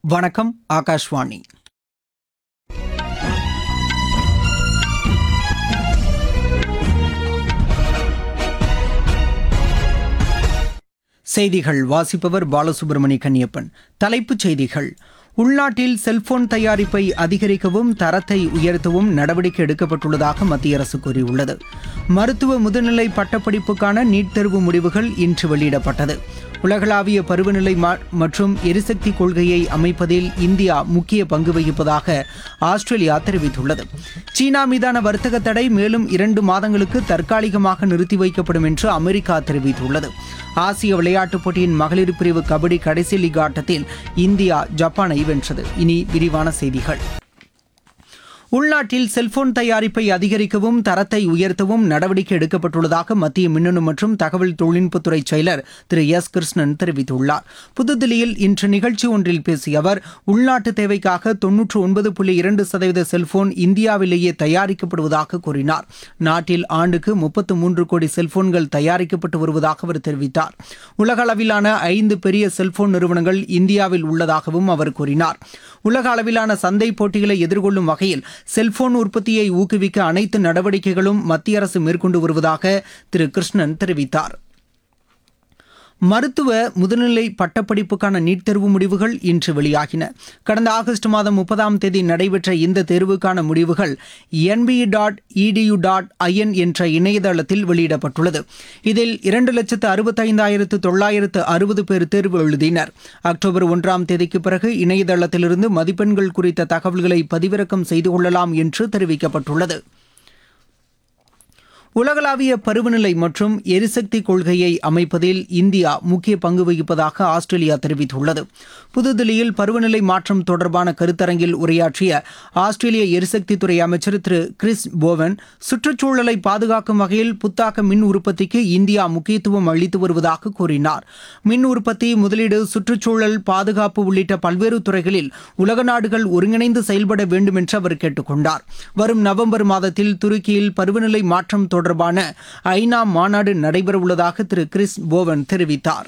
வணக்கம் ஆகாஷ்வாணி செய்திகள் வாசிப்பவர் பாலசுப்ரமணி கன்னியப்பன் தலைப்புச் செய்திகள் உள்நாட்டில் செல்போன் தயாரிப்பை அதிகரிக்கவும் தரத்தை உயர்த்தவும் நடவடிக்கை எடுக்கப்பட்டுள்ளதாக மத்திய அரசு கூறியுள்ளது மருத்துவ முதுநிலை பட்டப்படிப்புக்கான நீட் தேர்வு முடிவுகள் இன்று வெளியிடப்பட்டது உலகளாவிய பருவநிலை மா- மற்றும் எரிசக்தி கொள்கையை அமைப்பதில் இந்தியா முக்கிய பங்கு வகிப்பதாக ஆஸ்திரேலியா தெரிவித்துள்ளது சீனா மீதான வர்த்தக தடை மேலும் இரண்டு மாதங்களுக்கு தற்காலிகமாக நிறுத்தி வைக்கப்படும் என்று அமெரிக்கா தெரிவித்துள்ளது ஆசிய விளையாட்டுப் போட்டியின் மகளிர் பிரிவு கபடி கடைசி லீக் ஆட்டத்தில் இந்தியா ஜப்பானை வென்றது இனி விரிவான செய்திகள் உள்நாட்டில் செல்போன் தயாரிப்பை அதிகரிக்கவும் தரத்தை உயர்த்தவும் நடவடிக்கை எடுக்கப்பட்டுள்ளதாக மத்திய மின்னணு மற்றும் தகவல் தொழில்நுட்பத்துறை செயலர் திரு எஸ் கிருஷ்ணன் தெரிவித்துள்ளார் புதுதில்லியில் இன்று நிகழ்ச்சி ஒன்றில் பேசிய அவர் உள்நாட்டு தேவைக்காக தொன்னூற்று ஒன்பது புள்ளி இரண்டு சதவீத செல்போன் இந்தியாவிலேயே தயாரிக்கப்படுவதாக கூறினார் நாட்டில் ஆண்டுக்கு முப்பத்து மூன்று கோடி செல்போன்கள் தயாரிக்கப்பட்டு வருவதாக அவர் தெரிவித்தார் உலக அளவிலான ஐந்து பெரிய செல்போன் நிறுவனங்கள் இந்தியாவில் உள்ளதாகவும் அவர் கூறினார் உலக அளவிலான சந்தை போட்டிகளை எதிர்கொள்ளும் வகையில் செல்போன் உற்பத்தியை ஊக்குவிக்க அனைத்து நடவடிக்கைகளும் மத்திய அரசு மேற்கொண்டு வருவதாக திரு கிருஷ்ணன் தெரிவித்தார் மருத்துவ முதுநிலை பட்டப்படிப்புக்கான நீட் தேர்வு முடிவுகள் இன்று வெளியாகின கடந்த ஆகஸ்ட் மாதம் முப்பதாம் தேதி நடைபெற்ற இந்த தேர்வுக்கான முடிவுகள் NBE dot edu dot IN என்ற இணையதளத்தில் வெளியிடப்பட்டுள்ளது இதில் இரண்டு லட்சத்து அறுபத்தைந்தாயிரத்து தொள்ளாயிரத்து அறுபது பேர் தேர்வு எழுதினர் அக்டோபர் ஒன்றாம் தேதிக்கு பிறகு இணையதளத்திலிருந்து மதிப்பெண்கள் குறித்த தகவல்களை பதிவிறக்கம் செய்து கொள்ளலாம் என்று தெரிவிக்கப்பட்டுள்ளது உலகளாவிய பருவநிலை மற்றும் எரிசக்தி கொள்கையை அமைப்பதில் இந்தியா முக்கிய பங்கு வகிப்பதாக ஆஸ்திரேலியா தெரிவித்துள்ளது புதுதில்லியில் பருவநிலை மாற்றம் தொடர்பான கருத்தரங்கில் உரையாற்றிய ஆஸ்திரேலிய எரிசக்தித்துறை அமைச்சர் திரு கிறிஸ் போவன் சுற்றுச்சூழலை பாதுகாக்கும் வகையில் புத்தாக்க மின் உற்பத்திக்கு இந்தியா முக்கியத்துவம் அளித்து வருவதாக கூறினார் மின் உற்பத்தி முதலீடு சுற்றுச்சூழல் பாதுகாப்பு உள்ளிட்ட பல்வேறு துறைகளில் உலக நாடுகள் ஒருங்கிணைந்து செயல்பட வேண்டும் என்று அவர் கேட்டுக்கொண்டார் வரும் நவம்பர் மாதத்தில் துருக்கியில் பருவநிலை மாற்றம் தொடர்பான ஐநா மாநாடு நடைபெறவுள்ளதாக திரு கிறிஸ் போவன் தெரிவித்தார்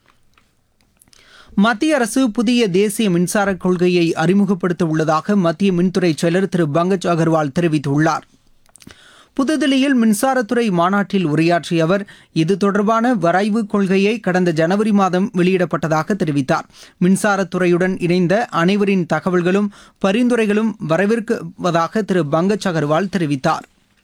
மத்திய அரசு புதிய தேசிய மின்சார கொள்கையை அறிமுகப்படுத்த உள்ளதாக மத்திய மின்துறை செயலர் திரு பங்கஜ் அகர்வால் தெரிவித்துள்ளார் புதுதில்லியில் மின்சாரத்துறை மாநாட்டில் உரையாற்றிய அவர் இது தொடர்பான வரைவு கொள்கையை கடந்த ஜனவரி மாதம் வெளியிடப்பட்டதாக தெரிவித்தார் மின்சாரத்துறையுடன் இணைந்த அனைவரின் தகவல்களும் பரிந்துரைகளும் வரவேற்குவதாக திரு பங்கஜ் அகர்வால் தெரிவித்தார்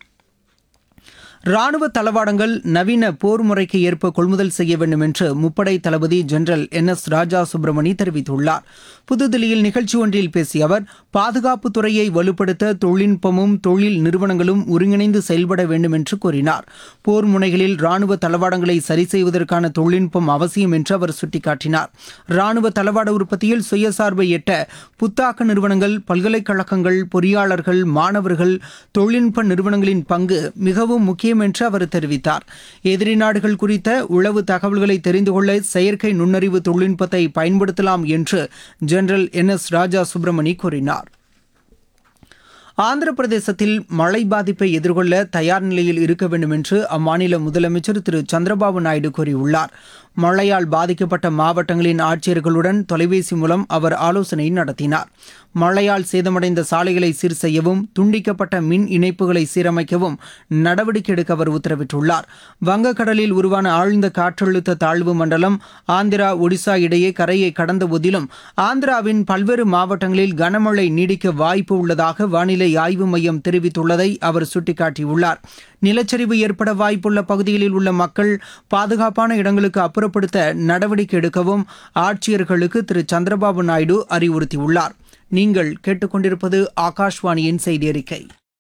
ராணுவ தளவாடங்கள் நவீன போர் முறைக்கு ஏற்ப கொள்முதல் செய்ய வேண்டும் என்று முப்படை தளபதி general N S Raja Subramani தெரிவித்துள்ளார் புதுதில்லியில் நிகழ்ச்சி ஒன்றில் பேசிய அவர் பாதுகாப்பு துறையை வலுப்படுத்த தொழில்நுட்பமும் தொழில் நிறுவனங்களும் ஒருங்கிணைந்து செயல்பட வேண்டும் என்று கூறினார் போர் முனைகளில் ராணுவ தளவாடங்களை சரி செய்வதற்கான தொழில்நுட்பம் அவசியம் என்று அவர் சுட்டிக்காட்டினார் ராணுவ தளவாட உற்பத்தியில் சுயசார்பை எட்ட புத்தாக்க நிறுவனங்கள் பல்கலைக்கழகங்கள் பொறியாளர்கள் மாணவர்கள் தொழில்நுட்ப நிறுவனங்களின் பங்கு மிகவும் முக்கியம் என்று அவர் தெரிவித்தார் எதிரி நாடுகள் குறித்த உளவு தகவல்களை தெரிந்து கொள்ள செயற்கை நுண்ணறிவு தொழில்நுட்பத்தை பயன்படுத்தலாம் என்று general N S Raja Subramani கூறினார் ஆந்திர பிரதேசத்தில் மழை பாதிப்பை எதிர்கொள்ள தயார் நிலையில் இருக்க வேண்டும் என்று அம்மாநில முதலமைச்சர் திரு சந்திரபாபு நாயுடு கூறியுள்ளார் மழையால் பாதிக்கப்பட்ட மாவட்டங்களின் ஆட்சியர்களுடன் தொலைபேசி மூலம் அவர் ஆலோசனை நடத்தினார் மழையால் சேதமடைந்த சாலைகளை சீர் செய்யவும் துண்டிக்கப்பட்ட மின் இணைப்புகளை சீரமைக்கவும் நடவடிக்கை எடுக்க அவர் உத்தரவிட்டுள்ளார் வங்கக்கடலில் உருவான ஆழ்ந்த காற்றழுத்த தாழ்வு மண்டலம் ஆந்திரா ஒடிசா இடையே கரையை கடந்த போதிலும் ஆந்திராவின் பல்வேறு மாவட்டங்களில் கனமழை நீடிக்க வாய்ப்பு உள்ளதாக வானிலை ஆய்வு மையம் தெரிவித்துள்ளதை அவர் சுட்டிக்காட்டியுள்ளார் நிலச்சரிவு ஏற்பட வாய்ப்புள்ள பகுதிகளில் உள்ள மக்கள் பாதுகாப்பான இடங்களுக்கு அப்புறப்படுத்த நடவடிக்கை எடுக்கவும் ஆட்சியர்களுக்கு திரு சந்திரபாபு நாயுடு அறிவுறுத்தியுள்ளார் நீங்கள் கேட்டுக்கொண்டிருப்பது ஆகாஷ்வாணியின் செய்தி அறிக்கை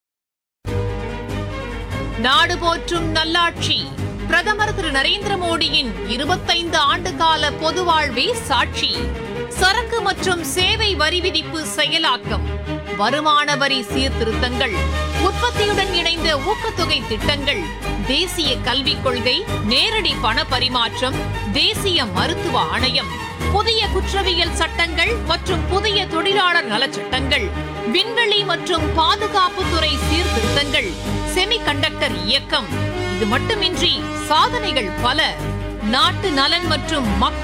நாடு போற்றும் நல்லாட்சி பிரதமர் திரு நரேந்திர மோடியின் இருபத்தைந்து ஆண்டு கால பொது வாழ்வே சாட்சி சரக்கு மற்றும் சேவை வரி விதிப்பு செயலாக்கம் வருமான வரி சீர்திருத்தங்கள் உற்பத்தியுடன் இணைந்த ஊக்கத்தொகை திட்டங்கள் தேசிய கல்விக் கொள்கை நேரடி பண பரிமாற்றம் தேசிய மருத்துவ ஆணையம் புதிய குற்றவியல் சட்டங்கள் மற்றும் புதிய தொழிலாளர் நலச்சட்டங்கள் விண்வெளி மற்றும் பாதுகாப்புத்துறை சீர்திருத்தங்கள் செமிகண்டக்டர் இயக்கம் இது மட்டுமின்றி சாதனைகள் பல நாட்டு நலன் மற்றும் மக்கள்